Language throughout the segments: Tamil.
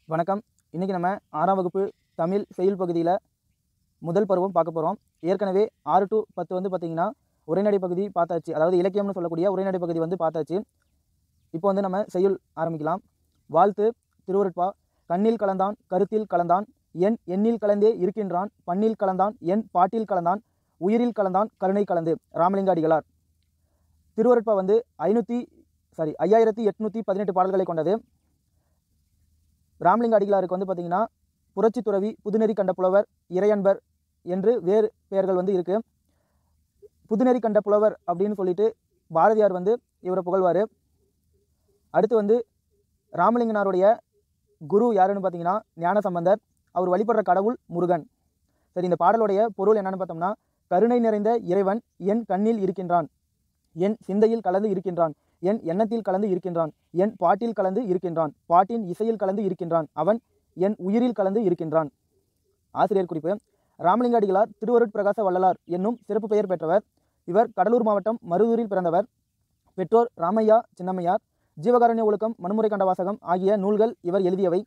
வணக்கம் இன்றைக்கி நம்ம ஆறாம் வகுப்பு தமிழ் செயல் பகுதியில் முதல் பருவம் பார்க்க போகிறோம் ஏற்கனவே ஆறு டு பத்து வந்து பார்த்திங்கன்னா உரைநடை பகுதி பார்த்தாச்சு அதாவது இலக்கியம்னு சொல்லக்கூடிய உரைநடை பகுதி வந்து பார்த்தாச்சு இப்போ வந்து நம்ம செய்யுள் ஆரம்பிக்கலாம் வாழ்த்து திருவருட்பா கண்ணில் கலந்தான் கருத்தில் கலந்தான் என் எண்ணில் கலந்தே இருக்கின்றான் பண்ணில் கலந்தான் என் பாட்டில் கலந்தான் உயிரில் கலந்தான் கருணை கலந்து ராமலிங்க அடிகளார் திருவருட்பா வந்து ஐநூற்றி சாரி ஐயாயிரத்தி எட்நூற்றி பதினெட்டு பாடல்களை கொண்டது ராமலிங்க அடிகளாருக்கு வந்து பார்த்திங்கன்னா புரட்சி துறவி புதுநெறி கண்ட புலவர் இறையன்பர் என்று வேறு பெயர்கள் வந்து இருக்கு புதுநெறி கண்ட புலவர் அப்படின்னு சொல்லிட்டு பாரதியார் வந்து இவரை புகழ்வார் அடுத்து வந்து ராமலிங்கனாருடைய குரு யாருன்னு பார்த்தீங்கன்னா ஞானசம்பந்தர் அவர் வழிபடுற கடவுள் முருகன் சரி இந்த பாடலுடைய பொருள் என்னன்னு பார்த்தோம்னா கருணை நிறைந்த இறைவன் என் கண்ணில் இருக்கின்றான் என் சிந்தையில் கலந்து இருக்கின்றான் என் எண்ணத்தில் கலந்து இருக்கின்றான் என் பாட்டில் கலந்து இருக்கின்றான் பாட்டின் இசையில் கலந்து இருக்கின்றான் அவன் என் உயிரில் கலந்து இருக்கின்றான் ஆசிரியர் குறிப்பு ராமலிங்க அடிகளார் திருவருட் பிரகாச வள்ளலார் என்னும் சிறப்பு பெயர் பெற்றவர் இவர் கடலூர் மாவட்டம் மருதூரில் பிறந்தவர் பெற்றோர் ராமையா சின்னம்மையார் ஜீவகாருண்ய ஒழுக்கம் மனுமுறை கண்ட வாசகம் ஆகிய நூல்கள் இவர் எழுதியவை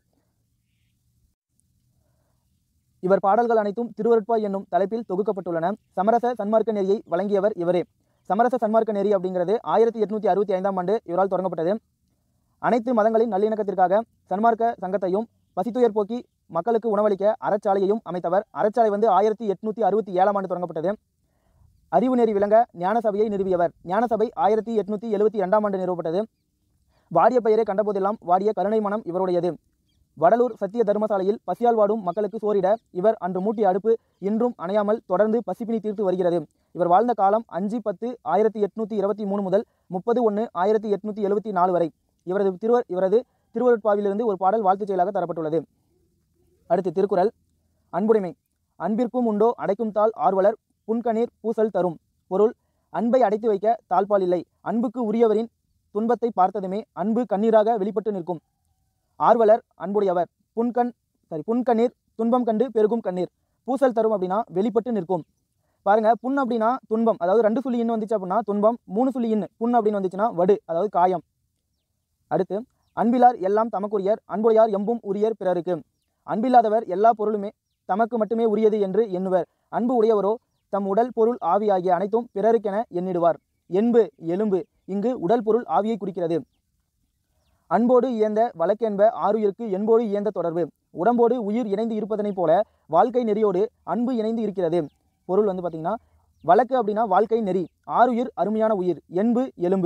இவர் பாடல்கள் அனைத்தும் திருவருட்பா என்னும் தலைப்பில் தொகுக்கப்பட்டுள்ளன சமரச சன்மார்க்க நெறியை வழங்கியவர் இவரே சமரச சன்மார்க்க நெறி அப்படிங்கிறது ஆயிரத்தி எட்நூற்றி அறுபத்தி ஐந்தாம் ஆண்டு இவரால் தொடங்கப்பட்டது அனைத்து மதங்களின் நல்லிணக்கத்திற்காக சன்மார்க்க சங்கத்தையும் பசித்துயர் போக்கி மக்களுக்கு உணவளிக்க அறச்சாலையையும் அமைத்தவர் அறச்சாலை வந்து ஆயிரத்தி எட்நூற்றி அறுபத்தி ஏழாம் ஆண்டு தொடங்கப்பட்டது அறிவு நெறி விளங்க ஞானசபையை நிறுவியவர் ஞானசபை ஆயிரத்தி எட்நூற்றி எழுபத்தி இரண்டாம் ஆண்டு நிறுவப்பட்டது வாடிய பெயரை கண்டபோதெல்லாம் வாடிய கருணை மனம் இவருடையது வடலூர் சத்திய தர்மசாலையில் பசியால் வாடும் மக்களுக்கு சோறிட இவர் அன்று மூட்டிய அடுப்பு இன்றும் அணையாமல் தொடர்ந்து பசிப்பினி தீர்த்து வருகிறது இவர் வாழ்ந்த காலம் அஞ்சு பத்து ஆயிரத்தி எட்நூற்றி இருபத்தி மூணு முதல் முப்பது ஒன்று ஆயிரத்தி எட்நூற்றி எழுபத்தி நாலு வரை இவரது திருவர் இவரது திருவருட்பாவிலிருந்து ஒரு பாடல் வாழ்த்துச் செயலாக தரப்பட்டுள்ளது அடுத்து திருக்குறள் அன்புடைமை அன்பிற்கும் உண்டோ அடைக்கும் தாள் ஆர்வலர் புன்கணீர் பூசல் தரும் பொருள் அன்பை அடைத்து வைக்க தாழ்பால் இல்லை அன்புக்கு உரியவரின் துன்பத்தை பார்த்ததுமே அன்பு கண்ணீராக வெளிப்பட்டு நிற்கும் ஆர்வலர் அன்புடையவர் புன்கண் சாரி புன்கண்ணீர் துன்பம் கண்டு பெருகும் கண்ணீர் பூசல் தரும் அப்படின்னா வெளிப்பட்டு நிற்கும் பாருங்க புண் அப்படின்னா துன்பம் அதாவது ரெண்டு சுழி இன்னு வந்துச்சு அப்படின்னா துன்பம் மூணு சுழி இன்னு புண் அப்படின்னு வந்துச்சுன்னா வடு அதாவது காயம் அடுத்து அன்பிலார் எல்லாம் தமக்குரியர் அன்புடையார் எம்பும் உரியர் பிறருக்கு அன்பில்லாதவர் எல்லா பொருளுமே தமக்கு மட்டுமே உரியது என்று எண்ணுவர் அன்பு உடையவரோ தம் உடல் பொருள் ஆவி ஆகிய அனைத்தும் பிறருக்கென எண்ணிடுவார் என்பு எலும்பு இங்கு உடல் பொருள் ஆவியை குறிக்கிறது அன்போடு இயந்த வழக்கென்ப ஆறுயிருக்கு என்போடு இயந்த தொடர்பு உடம்போடு உயிர் இணைந்து இருப்பதனைப் போல வாழ்க்கை நெறியோடு அன்பு இணைந்து இருக்கிறது பொருள் வந்து பார்த்தீங்கன்னா வழக்கு அப்படின்னா வாழ்க்கை நெறி ஆறுயிர் அருமையான உயிர் என்பு எலும்பு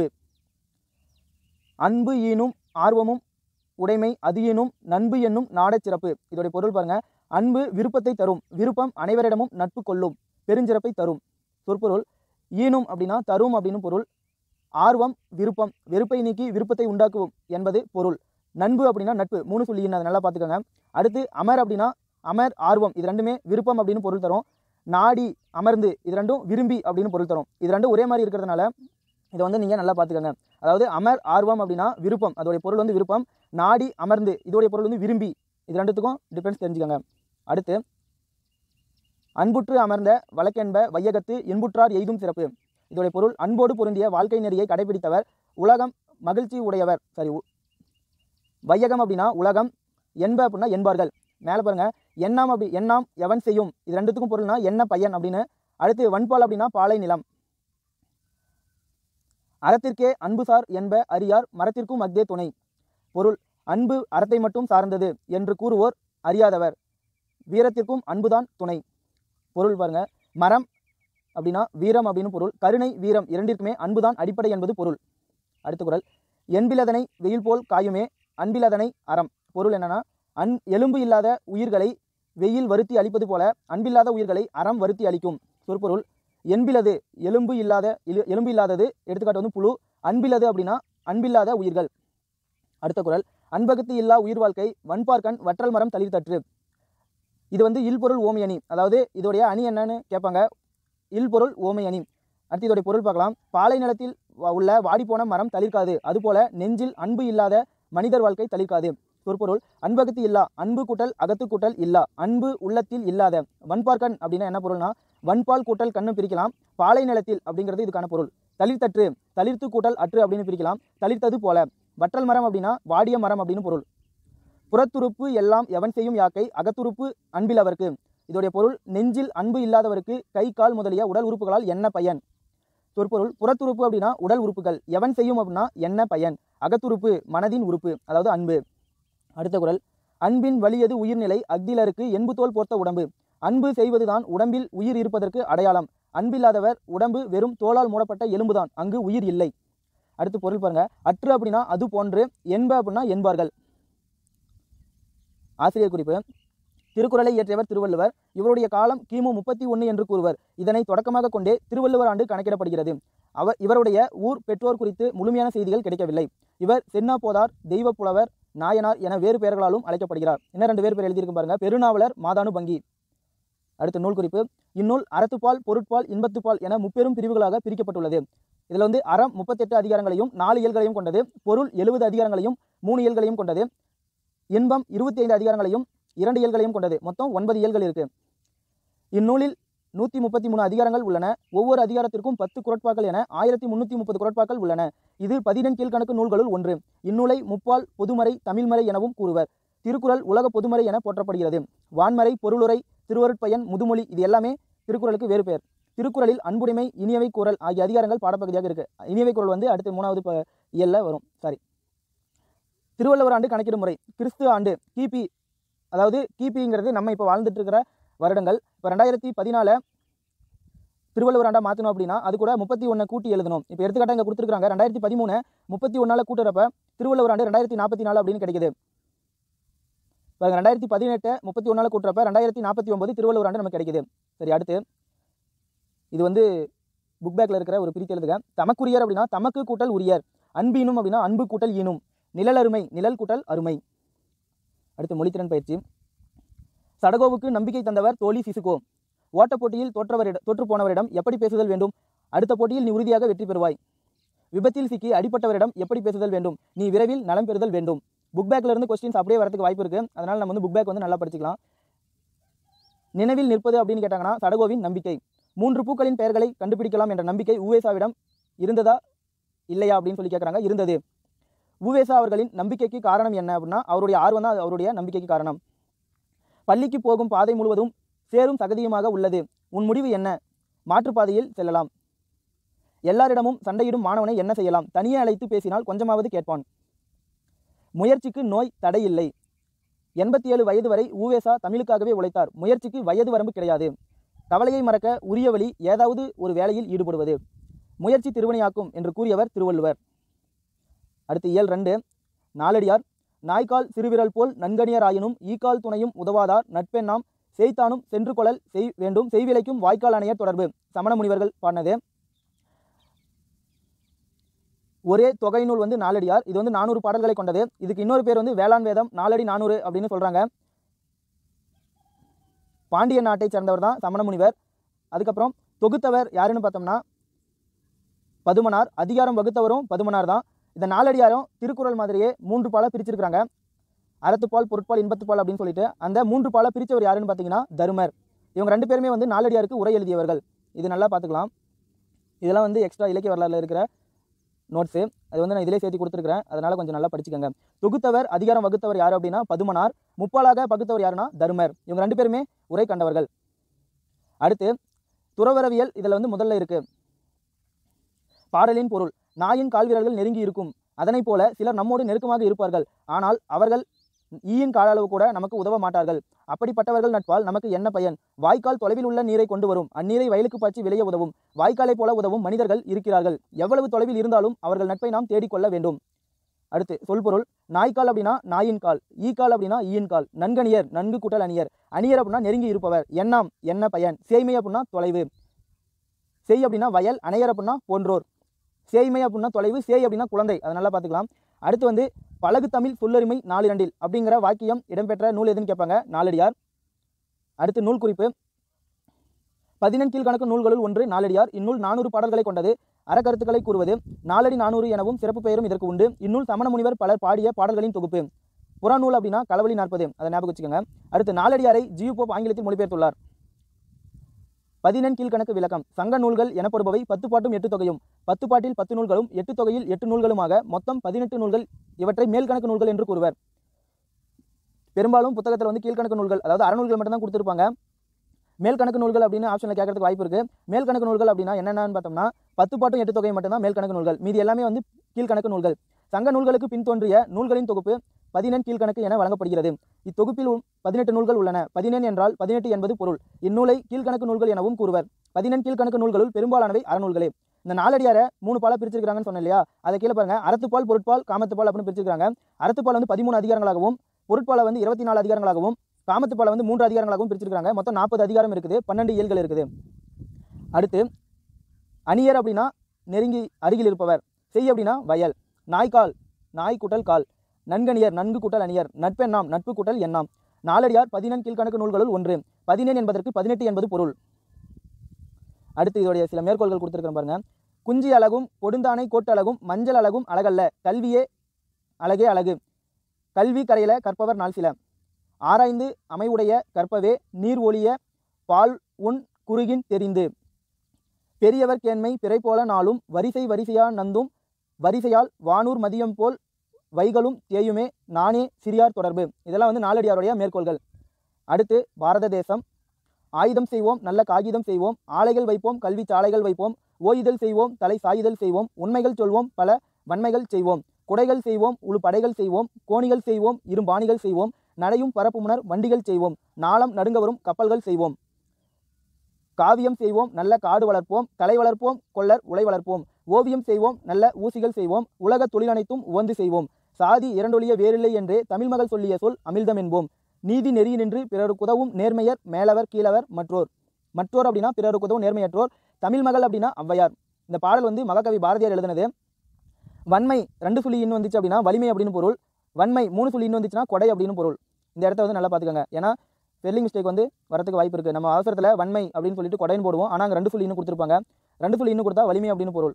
அன்பு ஈனும் ஆர்வமும் உடைமை அது ஈனும் நண்பு என்னும் நாடச் சிறப்பு இதோடைய பொருள் பாருங்க அன்பு விருப்பத்தை தரும் விருப்பம் அனைவரிடமும் நட்பு கொள்ளும் பெருஞ்சிறப்பை தரும் சொற்பொருள் ஈனும் அப்படின்னா தரும் அப்படின்னு பொருள் ஆர்வம் விருப்பம் வெறுப்பை நீக்கி விருப்பத்தை உண்டாக்குவோம் என்பது பொருள் நண்பு அப்படின்னா நட்பு மூணு சொல்லி அதை நல்லா பார்த்துக்கோங்க அடுத்து அமர் அப்படின்னா அமர் ஆர்வம் இது ரெண்டுமே விருப்பம் அப்படின்னு பொருள் தரும் நாடி அமர்ந்து இது ரெண்டும் விரும்பி அப்படின்னு பொருள் தரும் இது ரெண்டும் ஒரே மாதிரி இருக்கிறதுனால இதை வந்து நீங்கள் நல்லா பார்த்துக்கோங்க அதாவது அமர் ஆர்வம் அப்படின்னா விருப்பம் அதோடைய பொருள் வந்து விருப்பம் நாடி அமர்ந்து இதோடைய பொருள் வந்து விரும்பி இது ரெண்டுத்துக்கும் டிஃப்ரென்ஸ் தெரிஞ்சுக்கோங்க அடுத்து அன்புற்று அமர்ந்த வழக்கென்ப வையகத்து இன்புற்றார் எய்தும் சிறப்பு இதோடைய பொருள் அன்போடு பொருந்திய வாழ்க்கை நெறியை கடைபிடித்தவர் உலகம் மகிழ்ச்சி உடையவர் சரி உ- வையகம் அப்படின்னா உலகம் என்ப அப்படின்னா என்பார்கள் மேலே பாருங்க எண்ணாம் அப்படி எண்ணாம் எவன் செய்யும் இது ரெண்டுத்துக்கும் பொருள்னா என்ன பையன் அப்படின்னு அடுத்து வன்பால் அப்படின்னா பாலை நிலம் அறத்திற்கே அன்புசார் என்ப அறியார் மரத்திற்கும் அக்தே துணை பொருள் அன்பு அறத்தை மட்டும் சார்ந்தது என்று கூறுவோர் அறியாதவர் வீரத்திற்கும் அன்புதான் துணை பொருள் பாருங்க மரம் அப்படின்னா வீரம் அப்படின்னு பொருள் கருணை வீரம் இரண்டிற்குமே அன்புதான் அடிப்படை என்பது பொருள் அடுத்த குறள் என்பிலதனை வெயில் போல் காயுமே அன்பிலதனை அறம் பொருள் என்னன்னா அன் எலும்பு இல்லாத உயிர்களை வெயில் வருத்தி அளிப்பது போல அன்பில்லாத உயிர்களை அறம் வருத்தி அளிக்கும் சொற்பொருள் என்பிலது எலும்பு இல்லாத இலு- எலும்பு இல்லாதது எடுத்துக்காட்டு வந்து புழு அன்பிலது அப்படின்னா அன்பில்லாத உயிர்கள் அடுத்த குறள் அன்பகத்து இல்லா உயிர் வாழ்க்கை வன்பார்க்கண் வற்றல் மரம் தளிர்த்தற்று இது வந்து இல்பொருள் ஓமை அணி அதாவது இதோடைய அணி என்னன்னு கேட்பாங்க இல்பொருள் ஓமை அணி அடுத்து இதோடைய பொருள் பார்க்கலாம் பாலை நிலத்தில் வ- உள்ள வாடிப்போன மரம் தளிர்க்காது அதுபோல நெஞ்சில் அன்பு இல்லாத மனிதர் வாழ்க்கை தளிர்க்காது சொற்பொருள் அன்பகத்து இல்லா அன்பு கூட்டல் அகத்து கூட்டல் இல்லா அன்பு உள்ளத்தில் இல்லாத வன்பார்க்கண் அப்படின்னா என்ன பொருள்னா வன்பால் கூட்டல் கண்ணு பிரிக்கலாம் பாலை நிலத்தில் அப்படிங்கிறது இதுக்கான பொருள் தளிர்த்தற்று தளிர்த்து கூட்டல் அற்று அப்படின்னு பிரிக்கலாம் தளிர்த்தது போல வற்றல் மரம் அப்படின்னா வாடிய மரம் அப்படின்னு பொருள் புறத்துறுப்பு எல்லாம் எவன் செய்யும் யாக்கை அகத்துறுப்பு அன்பில் அவர்க்கு இதோடைய பொருள் நெஞ்சில் அன்பு இல்லாதவருக்கு கை கால் முதலிய உடல் உறுப்புகளால் என்ன பயன் சொற்பொருள் புறத்துறுப்பு அப்படின்னா உடல் உறுப்புகள் எவன் செய்யும் அப்படின்னா என்ன பயன் அகத்துறுப்பு மனதின் உறுப்பு அதாவது அன்பு அடுத்த குரல் அன்பின் வலியது உயிர்நிலை அக்திலருக்கு என்பு தோல் போர்த்த உடம்பு அன்பு செய்வதுதான் உடம்பில் உயிர் இருப்பதற்கு அடையாளம் அன்பில்லாதவர் உடம்பு வெறும் தோளால் மூடப்பட்ட எலும்புதான் அங்கு உயிர் இல்லை அடுத்து பொருள் பாருங்க அற்று அப்படின்னா அது போன்று என்ப அப்படின்னா என்பார்கள் ஆசிரியர் குறிப்பு திருக்குறளை இயற்றியவர் திருவள்ளுவர் இவருடைய காலம் கிமு முப்பத்தி ஒன்று என்று கூறுவர் இதனை தொடக்கமாக கொண்டே திருவள்ளுவர் ஆண்டு கணக்கிடப்படுகிறது அவர் இவருடைய ஊர் பெற்றோர் குறித்து முழுமையான செய்திகள் கிடைக்கவில்லை இவர் சென்னா போதார் தெய்வ புலவர் நாயனார் என வேறு பெயர்களாலும் அழைக்கப்படுகிறார் என்ன ரெண்டு பேர் பேர் எழுதியிருக்கும் பாருங்க பெருநாவலர் மாதானு பங்கி அடுத்த நூல் குறிப்பு இந்நூல் அறத்துப்பால் பொருட்பால் இன்பத்துப்பால் என முப்பெரும் பிரிவுகளாக பிரிக்கப்பட்டுள்ளது இதில் வந்து அறம் முப்பத்தெட்டு அதிகாரங்களையும் நாலு இயல்களையும் கொண்டது பொருள் எழுபது அதிகாரங்களையும் மூணு இயல்களையும் கொண்டது இன்பம் இருபத்தி ஐந்து அதிகாரங்களையும் இரண்டு இயல்களையும் கொண்டது மொத்தம் ஒன்பது இயல்கள் இருக்கு இந்நூலில் நூற்றி முப்பத்தி மூணு அதிகாரங்கள் உள்ளன ஒவ்வொரு அதிகாரத்திற்கும் பத்து குரட்பாக்கள் என ஆயிரத்தி முன்னூற்றி முப்பது குரட்பாக்கள் உள்ளன இது பதினெண் கீழ்கணக்கு நூல்களுள் ஒன்று இந்நூலை முப்பால் பொதுமறை தமிழ்மறை எனவும் கூறுவர் திருக்குறள் உலக பொதுமறை என போற்றப்படுகிறது வான்மறை பொருளுரை திருவருட்பயன் முதுமொழி இது எல்லாமே திருக்குறளுக்கு வேறு பெயர் திருக்குறளில் அன்புடைமை இனியவை குரல் ஆகிய அதிகாரங்கள் பாடப்பகுதியாக இருக்கு இனியவை குரல் வந்து அடுத்து மூணாவது ப இயல்ல வரும் சாரி திருவள்ளுவர் ஆண்டு கணக்கிடும் முறை கிறிஸ்து ஆண்டு கிபி அதாவது கிபிங்கிறது நம்ம இப்போ வாழ்ந்துட்டு இருக்கிற வருடங்கள் இப்போ ரெண்டாயிரத்தி பதினால திருவள்ளுவர் ஆண்டா மாற்றணும் அப்படின்னா அது கூட முப்பத்தி ஒன்று கூட்டி எழுதணும் இப்போ எடுத்துக்காட்டாக இங்கே கொடுத்துருக்காங்க ரெண்டாயிரத்தி பதிமூணு முப்பத்தி ஒன்றால் கூட்டுறப்ப திருவள்ளுவர் ஆண்டு ரெண்டாயிரத்தி நாற்பத்தி நாலு அப்படின்னு கிடைக்குது பாருங்க ரெண்டாயிரத்தி பதினெட்டு முப்பத்தி ஒன்றால் கூட்டுறப்ப ரெண்டாயிரத்தி நாற்பத்தி ஒன்பது திருவள்ளுவர் ஆண்டு நமக்கு கிடைக்குது சரி அடுத்து இது வந்து புக் பேக்கில் இருக்கிற ஒரு பிரித்து எழுதுக தமக்குரியர் அப்படின்னா தமக்கு கூட்டல் உரியர் அன்பீனும் அப்படின்னா அன்பு கூட்டல் ஈனும் நிழல் அருமை நிழல் கூட்டல் அருமை அடுத்து மொழித்திறன் பயிற்சி சடகோவுக்கு நம்பிக்கை தந்தவர் தோழி சிசுகோ ஓட்டப் போட்டியில் தோற்றவரிடம் தோற்று போனவரிடம் எப்படி பேசுதல் வேண்டும் அடுத்த போட்டியில் நீ உறுதியாக வெற்றி பெறுவாய் விபத்தில் சிக்கி அடிப்பட்டவரிடம் எப்படி பேசுதல் வேண்டும் நீ விரைவில் நலம் பெறுதல் வேண்டும் புக் பேக்ல இருந்து கொஸ்டின்ஸ் அப்படியே வரதுக்கு வாய்ப்பு இருக்கு அதனால நம்ம வந்து புக் பேக் வந்து நல்லா படிச்சுக்கலாம் நினைவில் நிற்பது அப்படின்னு கேட்டாங்கன்னா சடகோவின் நம்பிக்கை மூன்று பூக்களின் பெயர்களை கண்டுபிடிக்கலாம் என்ற நம்பிக்கை உவேசாவிடம் இருந்ததா இல்லையா அப்படின்னு சொல்லி கேட்குறாங்க இருந்தது உவேசா அவர்களின் நம்பிக்கைக்கு காரணம் என்ன அப்படின்னா அவருடைய ஆர்வம் தான் அவருடைய நம்பிக்கைக்கு காரணம் பள்ளிக்கு போகும் பாதை முழுவதும் சேரும் சகதியுமாக உள்ளது உன் முடிவு என்ன மாற்றுப்பாதையில் செல்லலாம் எல்லாரிடமும் சண்டையிடும் மாணவனை என்ன செய்யலாம் தனியே அழைத்து பேசினால் கொஞ்சமாவது கேட்பான் முயற்சிக்கு நோய் தடையில்லை எண்பத்தி ஏழு வயது வரை ஊவேசா தமிழுக்காகவே உழைத்தார் முயற்சிக்கு வயது வரம்பு கிடையாது கவலையை மறக்க உரிய வழி ஏதாவது ஒரு வேலையில் ஈடுபடுவது முயற்சி திருவினையாக்கும் என்று கூறியவர் திருவள்ளுவர் அடுத்து இயல் ரெண்டு நாலடியார் நாய்க்கால் சிறுவிரல் போல் நன்கணியராயினும் ஈக்கால் துணையும் உதவாதார் நட்பெண்ணாம் செய்தானும் சென்று கொள்ளல் செய் வேண்டும் செய்விலைக்கும் வாய்க்கால் அணையர் தொடர்பு சமண முனிவர்கள் பாடினது ஒரே தொகை நூல் வந்து நாலடியார் இது வந்து நானூறு பாடல்களை கொண்டது இதுக்கு இன்னொரு பேர் வந்து வேளாண் வேதம் நாலடி நானூறு அப்படின்னு சொல்றாங்க பாண்டிய நாட்டை சேர்ந்தவர் தான் சமண முனிவர் அதுக்கப்புறம் தொகுத்தவர் யாருன்னு பார்த்தோம்னா பதுமனார் அதிகாரம் வகுத்தவரும் பதுமனார் தான் இந்த நாலடியாரும் திருக்குறள் மாதிரியே மூன்று பாலை பிரிச்சிருக்காங்க அறத்துப்பால் பொருட்பால் இன்பத்துப்பால் அப்படின்னு சொல்லிட்டு அந்த மூன்று பாலை பிரித்தவர் யாருன்னு பார்த்தீங்கன்னா தருமர் இவங்க ரெண்டு பேருமே வந்து நாலடியாருக்கு உரை எழுதியவர்கள் இது நல்லா பார்த்துக்கலாம் இதெல்லாம் வந்து எக்ஸ்ட்ரா இலக்கிய வரலாறுல இருக்கிற நோட்ஸு அது வந்து நான் இதிலே சேர்த்து கொடுத்துருக்கிறேன் அதனால் கொஞ்சம் நல்லா படிச்சுக்கோங்க தொகுத்தவர் அதிகாரம் வகுத்தவர் யார் அப்படின்னா பதுமனார் முப்பாலாக பகுத்தவர் யாருன்னா தருமர் இவங்க ரெண்டு பேருமே உரை கண்டவர்கள் அடுத்து துறவரவியல் இதில் வந்து முதல்ல இருக்கு பாடலின் பொருள் நாயின் கால்வீரர்கள் நெருங்கி இருக்கும் அதனைப் போல சிலர் நம்மோடு நெருக்கமாக இருப்பார்கள் ஆனால் அவர்கள் ஈயின் கால அளவு கூட நமக்கு உதவ மாட்டார்கள் அப்படிப்பட்டவர்கள் நட்பால் நமக்கு என்ன பயன் வாய்க்கால் தொலைவில் உள்ள நீரை கொண்டு வரும் அந்நீரை வயலுக்கு பாய்ச்சி விளைய உதவும் வாய்க்காலைப் போல உதவும் மனிதர்கள் இருக்கிறார்கள் எவ்வளவு தொலைவில் இருந்தாலும் அவர்கள் நட்பை நாம் தேடிக்கொள்ள வேண்டும் அடுத்து சொல்பொருள் நாய்க்கால் அப்படின்னா நாயின் கால் ஈக்கால் அப்படின்னா ஈயின் கால் நன்கணியர் நன்கு கூட்டல் அணியர் அணியர் அப்படின்னா நெருங்கி இருப்பவர் எண்ணாம் என்ன பயன் சேய்மை அப்படின்னா தொலைவு செய் அப்படின்னா வயல் அணையர் அப்படின்னா போன்றோர் சேய்மை அப்படின்னா தொலைவு சேய் அப்படின்னா குழந்தை அதை நல்லா பார்த்துக்கலாம் அடுத்து வந்து பழகு தமிழ் சொல்லறிமை நாலிரண்டில் அப்படிங்கிற வாக்கியம் இடம்பெற்ற நூல் எதுன்னு கேட்பாங்க நாலடியார் அடுத்து நூல் குறிப்பு பதினெண் கீழ்கணக்கு நூல்களுள் ஒன்று நாலடியார் இந்நூல் நானூறு பாடல்களை கொண்டது அறக்கருத்துக்களை கூறுவது நாலடி நானூறு எனவும் சிறப்பு பெயரும் இதற்கு உண்டு இந்நூல் சமண முனிவர் பலர் பாடிய பாடல்களின் தொகுப்பு புறநூல் அப்படின்னா களவழி நாற்பது அதை ஞாபகம் வச்சுக்கோங்க அடுத்து நாலடியாரை ஜியு போப் ஆங்கிலத்தில் மொழிபெயர்த்துள்ளார் பதினெண் கீழ்கணக்கு விளக்கம் சங்க நூல்கள் எனப்படுபவை பத்து பாட்டும் எட்டு தொகையும் பத்து பாட்டில் பத்து நூல்களும் எட்டு தொகையில் எட்டு நூல்களுமாக மொத்தம் பதினெட்டு நூல்கள் இவற்றை மேல்கணக்கு நூல்கள் என்று கூறுவர் பெரும்பாலும் புத்தகத்தில் வந்து கீழ்கணக்கு நூல்கள் அதாவது அறநூல்கள் மட்டும் தான் கொடுத்துருப்பாங்க மேல் கணக்கு நூல்கள் அப்படின்னு ஆப்ஷனில் கேட்கறதுக்கு வாய்ப்பு இருக்குது மேல் கணக்கு நூல்கள் அப்படின்னா என்னென்னு பார்த்தோம்னா பத்து பாட்டும் எட்டு தொகை மட்டும்தான் மேல் கணக்கு நூல்கள் மீதி எல்லாமே வந்து கீழ்கணக்கு நூல்கள் சங்க நூல்களுக்கு பின்தோன்றிய நூல்களின் தொகுப்பு பதினெண் கீழ்கணக்கு என வழங்கப்படுகிறது இத்தொகுப்பில் உள் பதினெட்டு நூல்கள் உள்ளன பதினெண் என்றால் பதினெட்டு என்பது பொருள் இந்நூலை கீழ்கணக்கு நூல்கள் எனவும் கூறுவர் பதினெண் கீழ்கணக்கு நூல்களுள் பெரும்பாலானவை அறநூல்களே இந்த நாலடியாரை மூணு பாலா பிரிச்சிருக்காங்கன்னு சொன்னேன் இல்லையா அதை கீழே பாருங்க அறத்துப்பால் பொருட்பால் காமத்துப்பால் அப்படின்னு பிரிச்சிருக்காங்க அறத்துப்பால் வந்து பதிமூணு அதிகாரங்களாகவும் பொருட்பாலை வந்து இருபத்தி நாலு அதிகாரங்களாகவும் காமத்துப்பாலை வந்து மூன்று அதிகாரங்களாகவும் பிரிச்சிருக்காங்க மொத்தம் நாற்பது அதிகாரம் இருக்குது பன்னெண்டு இயல்கள் இருக்குது அடுத்து அணியர் அப்படின்னா நெருங்கி அருகில் இருப்பவர் செய் அப்படின்னா வயல் நாய்க்கால் நாய் குட்டல் கால் நன்கணியர் நன்கு குட்டல் அணியர் நட்பெண்ணாம் நட்பு குட்டல் எண்ணாம் நாலடியார் பதினெண் கீழ்கணக்கு நூல்களுள் ஒன்று பதினெண் என்பதற்கு பதினெட்டு என்பது பொருள் அடுத்து இதோடைய சில மேற்கோள்கள் கொடுத்துருக்கேன் பாருங்க குஞ்சி அழகும் கொடுந்தானை கோட்டு அழகும் மஞ்சள் அழகும் அழகல்ல கல்வியே அழகே அழகு கல்வி கரையில கற்பவர் நாள் சில ஆராய்ந்து அமைவுடைய கற்பவே நீர் ஒளிய பால் உன் குறுகின் தெரிந்து பெரியவர் கேண்மை பிறை போல நாளும் வரிசை வரிசையா நந்தும் வரிசையால் வானூர் மதியம் போல் வைகளும் தேயுமே நானே சிறியார் தொடர்பு இதெல்லாம் வந்து நாலடியாருடைய மேற்கோள்கள் அடுத்து பாரத தேசம் ஆயுதம் செய்வோம் நல்ல காகிதம் செய்வோம் ஆலைகள் வைப்போம் கல்வி சாலைகள் வைப்போம் ஓய்தல் செய்வோம் தலை சாயுதல் செய்வோம் உண்மைகள் சொல்வோம் பல வன்மைகள் செய்வோம் குடைகள் செய்வோம் உழு படைகள் செய்வோம் கோணிகள் செய்வோம் இரும்பாணிகள் செய்வோம் நடையும் பரப்புமுனர் வண்டிகள் செய்வோம் நாளம் நடுங்க வரும் கப்பல்கள் செய்வோம் காவியம் செய்வோம் நல்ல காடு வளர்ப்போம் கலை வளர்ப்போம் கொள்ளர் உலை வளர்ப்போம் ஓவியம் செய்வோம் நல்ல ஊசிகள் செய்வோம் உலக தொழில் அனைத்தும் உவந்து செய்வோம் சாதி இரண்டொழிய வேறில்லை என்றே தமிழ் மகள் சொல்லிய சொல் அமிழ்தம் என்போம் நீதி நெறி நின்று பிறருக்கு உதவும் நேர்மையர் மேலவர் கீழவர் மற்றோர் மற்றோர் அப்படின்னா பிறருக்கு உதவும் நேர்மையற்றோர் தமிழ் மகள் அப்படின்னா ஔவையார் இந்த பாடல் வந்து மகாகவி பாரதியார் எழுதினது வன்மை ரெண்டு சொல்லி இன்னும் வந்துச்சு அப்படின்னா வலிமை அப்படின்னு பொருள் வன்மை மூணு சொல்லி இன்னும் வந்துச்சுன்னா கொடை அப்படின்னு பொருள் இந்த இடத்த வந்து நல்லா பார்த்துக்கோங்க ஏன்னா ஸ்பெல்லிங் மிஸ்டேக் வந்து வரதுக்கு வாய்ப்பு இருக்குது நம்ம அவசரத்தில் வன்மை அப்படின்னு சொல்லிட்டு கொடைன்னு போடுவோம் ஆனால் அங்கே ரெண்டு சொல்லி இன்னும் கொடுத்துருப்பாங்க ரெண்டு சொல்லி இன்னும் கொடுத்தா வலிமை அப்படின்னு பொருள்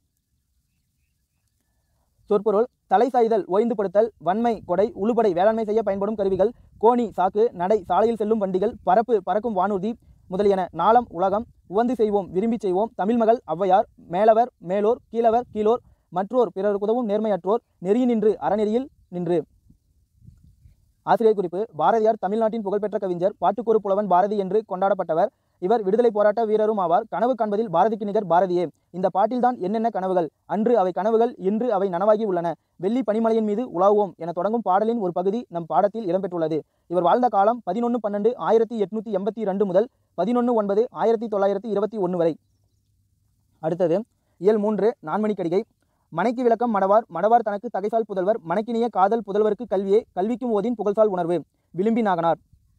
சொற்பொருள் தலை சாய்தல் ஓய்ந்துபடுத்தல் வன்மை கொடை உழுபடை வேளாண்மை செய்ய பயன்படும் கருவிகள் கோணி சாக்கு நடை சாலையில் செல்லும் வண்டிகள் பரப்பு பறக்கும் வானூர்தி முதலியன நாளம் உலகம் உவந்து செய்வோம் விரும்பி செய்வோம் தமிழ்மகள் ஔவையார் மேலவர் மேலோர் கீழவர் கீழோர் மற்றோர் பிறருக்கு உதவும் நேர்மையற்றோர் நெறி நின்று அறநெறியில் நின்று ஆசிரியர் குறிப்பு பாரதியார் தமிழ்நாட்டின் புகழ்பெற்ற கவிஞர் பாட்டுக்கொரு புலவன் பாரதி என்று கொண்டாடப்பட்டவர் இவர் விடுதலை போராட்ட வீரரும் ஆவார் கனவு காண்பதில் பாரதிக்கு நிகர் பாரதியே இந்த பாட்டில்தான் என்னென்ன கனவுகள் அன்று அவை கனவுகள் இன்று அவை நனவாகி உள்ளன வெள்ளி பனிமலையின் மீது உலாவுவோம் என தொடங்கும் பாடலின் ஒரு பகுதி நம் பாடத்தில் இடம்பெற்றுள்ளது இவர் வாழ்ந்த காலம் பதினொன்று பன்னெண்டு ஆயிரத்தி எட்நூத்தி எண்பத்தி ரெண்டு முதல் பதினொன்று ஒன்பது ஆயிரத்தி தொள்ளாயிரத்தி இருபத்தி ஒன்று வரை அடுத்தது இயல் மூன்று நான்மணிக்கடிகை மனைக்கு விளக்கம் மடவார் மடவார் தனக்கு தகைசால் புதல்வர் மனைக்கினிய காதல் புதல்வருக்கு கல்வியே கல்விக்கும் ஓதின் புகழ்சால் உணர்வு விளிம்பி நாகனார்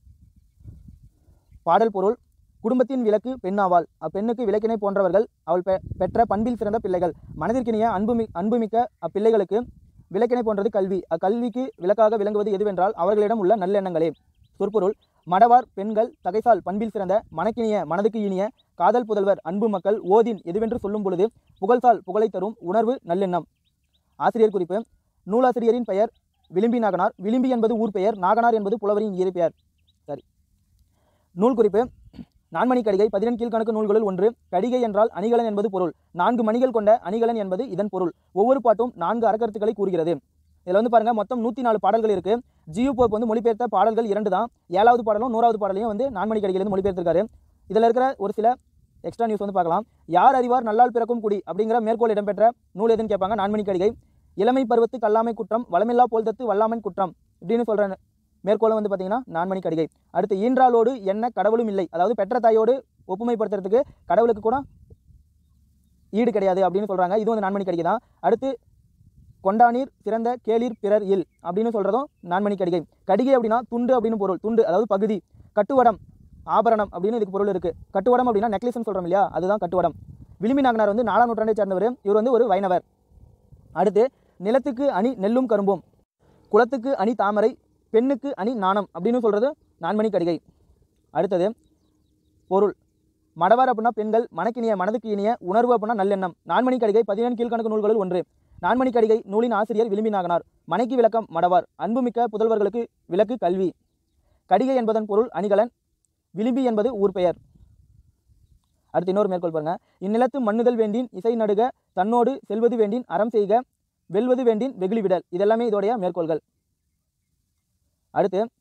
பாடல் பொருள் குடும்பத்தின் விளக்கு பெண்ணாவாள் அப்பெண்ணுக்கு விளக்கினை போன்றவர்கள் அவள் பெ பெற்ற பண்பில் சிறந்த பிள்ளைகள் மனதிற்கினிய அன்புமி அன்புமிக்க அப்பிள்ளைகளுக்கு விளக்கினை போன்றது கல்வி அக்கல்விக்கு விளக்காக விளங்குவது எதுவென்றால் அவர்களிடம் உள்ள நல்லெண்ணங்களே சொற்பொருள் மடவார் பெண்கள் தகைசால் பண்பில் சிறந்த மனக்கினிய மனதுக்கு இனிய காதல் புதல்வர் அன்பு மக்கள் ஓதின் எதுவென்று சொல்லும் பொழுது புகழ்சால் புகழை தரும் உணர்வு நல்லெண்ணம் ஆசிரியர் குறிப்பு நூலாசிரியரின் பெயர் விளிம்பி நாகனார் விளிம்பி என்பது ஊர் பெயர் நாகனார் என்பது புலவரின் இயற்பெயர் சரி நூல் குறிப்பு நான்மணி கடிகை பதினெண் கீழ்கணக்கு நூல்களுள் ஒன்று கடிகை என்றால் அணிகலன் என்பது பொருள் நான்கு மணிகள் கொண்ட அணிகலன் என்பது இதன் பொருள் ஒவ்வொரு பாட்டும் நான்கு அறக்கருத்துக்களை கூறுகிறது இதில் வந்து பாருங்க மொத்தம் நூற்றி நாலு பாடல்கள் இருக்கு ஜியு போப் வந்து மொழிபெயர்த்த பாடல்கள் இரண்டு தான் ஏழாவது பாடலும் நூறாவது பாடலையும் வந்து நான்மணி கடிகையிலிருந்து மொழிபெயர்த்திருக்காரு இதில் இருக்கிற ஒரு சில எக்ஸ்ட்ரா நியூஸ் வந்து பார்க்கலாம் யார் அறிவார் நல்லால் பிறக்கும் குடி அப்படிங்கிற மேற்கோள் இடம்பெற்ற நூல் எதுன்னு கேட்பாங்க நான்மணி கடிகை இளமை பருவத்து கல்லாமை குற்றம் வளமில்லா போல்தத்து வல்லாமன் குற்றம் இப்படின்னு சொல்ற மேற்கோளும் வந்து பார்த்தீங்கன்னா நான்மணி கடிகை அடுத்து ஈன்றாளோடு என்ன கடவுளும் இல்லை அதாவது பெற்ற தாயோடு ஒப்புமைப்படுத்துறதுக்கு கடவுளுக்கு கூட ஈடு கிடையாது அப்படின்னு சொல்றாங்க இது வந்து நான்மணி கடிகை தான் அடுத்து கொண்டானீர் சிறந்த கேளீர் பிறர் இல் அப்படின்னு சொல்றதும் நான்மணி கடிகை கடிகை அப்படின்னா துண்டு அப்படின்னு பொருள் துண்டு அதாவது பகுதி கட்டுவடம் ஆபரணம் அப்படின்னு இதுக்கு பொருள் இருக்கு கட்டுவடம் அப்படின்னா நெக்லஸ்னு சொல்றோம் இல்லையா அதுதான் கட்டுவடம் விளிம்பி நாகனார் வந்து நாலாம் நூற்றாண்டை சேர்ந்தவர் இவர் வந்து ஒரு வைணவர் அடுத்து நிலத்துக்கு அணி நெல்லும் கரும்பும் குளத்துக்கு அணி தாமரை பெண்ணுக்கு அணி நாணம் அப்படின்னு சொல்றது நான்மணி கடிகை அடுத்தது பொருள் மடவார் அப்படின்னா பெண்கள் மனக்கினிய மனதுக்கு இனிய உணர்வு அப்படின்னா நல்லெண்ணம் நான்மணி கடிகை பதினேழு கீழ்கணக்கு நூல்களில் ஒன்று நான்மணி கடிகை நூலின் ஆசிரியர் விளிம்பி நாகனார் மனைக்கு விளக்கம் மடவார் அன்புமிக்க புதல்வர்களுக்கு விளக்கு கல்வி கடிகை என்பதன் பொருள் அணிகலன் விளிம்பி என்பது ஊர் பெயர் அடுத்து இன்னொரு மேற்கோள் பாருங்க இந்நிலத்து மண்ணுதல் வேண்டின் இசை நடுக தன்னோடு செல்வது வேண்டின் அறம் செய்க வெல்வது வேண்டின் வெகுளி விடல் இதெல்லாமே இதோடைய மேற்கோள்கள் அடுத்து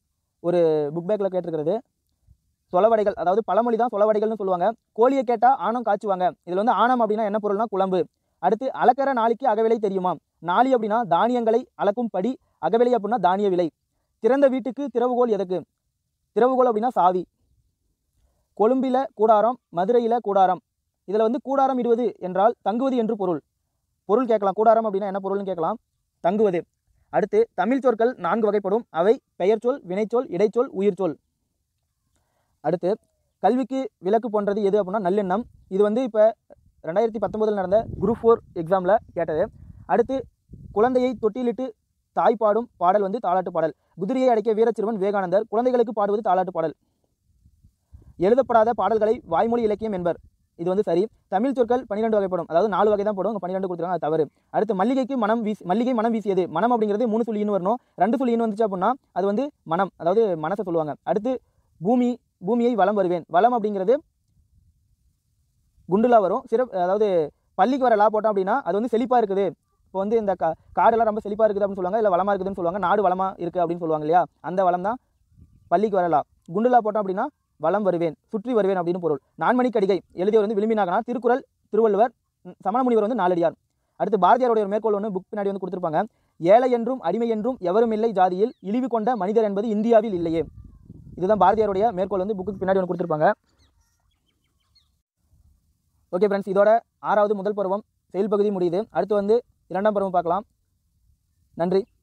ஒரு புக் பேக்கில் கேட்டிருக்கிறது சொலவடைகள் அதாவது பழமொழி தான் சொலவடைகள்னு சொல்லுவாங்க கோழியை கேட்டால் ஆணம் காய்ச்சுவாங்க இதில் வந்து ஆணம் அப்படின்னா என்ன பொருள்னா குழம்பு அடுத்து அளக்கிற நாளைக்கு அகவிலை தெரியுமா நாளி அப்படின்னா தானியங்களை அளக்கும் படி அகவிலை அப்படின்னா தானிய விலை திறந்த வீட்டுக்கு திறவுகோல் எதுக்கு திறவுகோல் அப்படின்னா சாவி கொழும்பில கூடாரம் மதுரையில் கூடாரம் இதில் வந்து கூடாரம் இடுவது என்றால் தங்குவது என்று பொருள் பொருள் கேட்கலாம் கூடாரம் அப்படின்னா என்ன பொருள்னு கேட்கலாம் தங்குவது அடுத்து தமிழ் சொற்கள் நான்கு வகைப்படும் அவை பெயர்ச்சொல் வினைச்சொல் இடைச்சொல் உயிர்ச்சொல் அடுத்து கல்விக்கு விலக்கு போன்றது எது அப்படின்னா நல்லெண்ணம் இது வந்து இப்போ ரெண்டாயிரத்தி பத்தொம்போதில் நடந்த குரூப் ஃபோர் எக்ஸாமில் கேட்டது அடுத்து குழந்தையை தொட்டிலிட்டு தாய் பாடும் பாடல் வந்து தாலாட்டு பாடல் குதிரையை அடைக்க வீரச்சிறுவன் விவேகானந்தர் குழந்தைகளுக்கு பாடுவது தாலாட்டு பாடல் எழுதப்படாத பாடல்களை வாய்மொழி இலக்கியம் என்பர் இது வந்து சரி தமிழ் சொற்கள் பன்னிரெண்டு வகைப்படும் அதாவது நாலு வகை தான் போடும் பன்னிரெண்டு கொடுத்துருக்காங்க அது தவறு அடுத்து மல்லிகைக்கு மனம் வீசி மல்லிகை மனம் வீசியது மனம் அப்படிங்கிறது மூணு சொல்லின்னு வரணும் ரெண்டு சொல்லின்னு வந்துச்சு அப்படின்னா அது வந்து மனம் அதாவது மனசை சொல்லுவாங்க அடுத்து பூமி பூமியை வலம் வருவேன் வலம் அப்படிங்கிறது குண்டுலா வரும் சிறப்பு அதாவது பள்ளிக்கு வர லா போட்டோம் அப்படின்னா அது வந்து செழிப்பாக இருக்குது இப்போ வந்து இந்த கா காடெல்லாம் ரொம்ப செழிப்பாக இருக்குது அப்படின்னு சொல்லுவாங்க இல்லை வளமாக இருக்குதுன்னு சொல்லுவாங்க நாடு வளமாக இருக்குது அப்படின்னு சொல்லுவாங்க இல்லையா அந்த வளம் தான் பள்ளிக்கு வரலா குண்டுலா போட்டோம் அப்படின்னா வலம் வருவேன் சுற்றி வருவேன் அப்படின்னு பொருள் நான்மணி கடிகை எழுதியவர் வந்து விளிம்பினாகனா திருக்குறள் திருவள்ளுவர் ம், சமணமுனிவர் வந்து நாலடியார் அடுத்து பாரதியாருடைய ஒரு மேற்கோள் ஒன்று புக் பின்னாடி வந்து கொடுத்துருப்பாங்க ஏழை என்றும் அடிமை என்றும் எவரும் இல்லை ஜாதியில் இழிவு கொண்ட மனிதர் என்பது இந்தியாவில் இல்லையே இதுதான் பாரதியாருடைய மேற்கோள் வந்து புக்கு பின்னாடி ஒன்று கொடுத்துருப்பாங்க ஓகே ஃப்ரெண்ட்ஸ் இதோட ஆறாவது முதல் பருவம் செயல் பகுதி முடியுது அடுத்து வந்து இரண்டாம் பருவம் பார்க்கலாம் நன்றி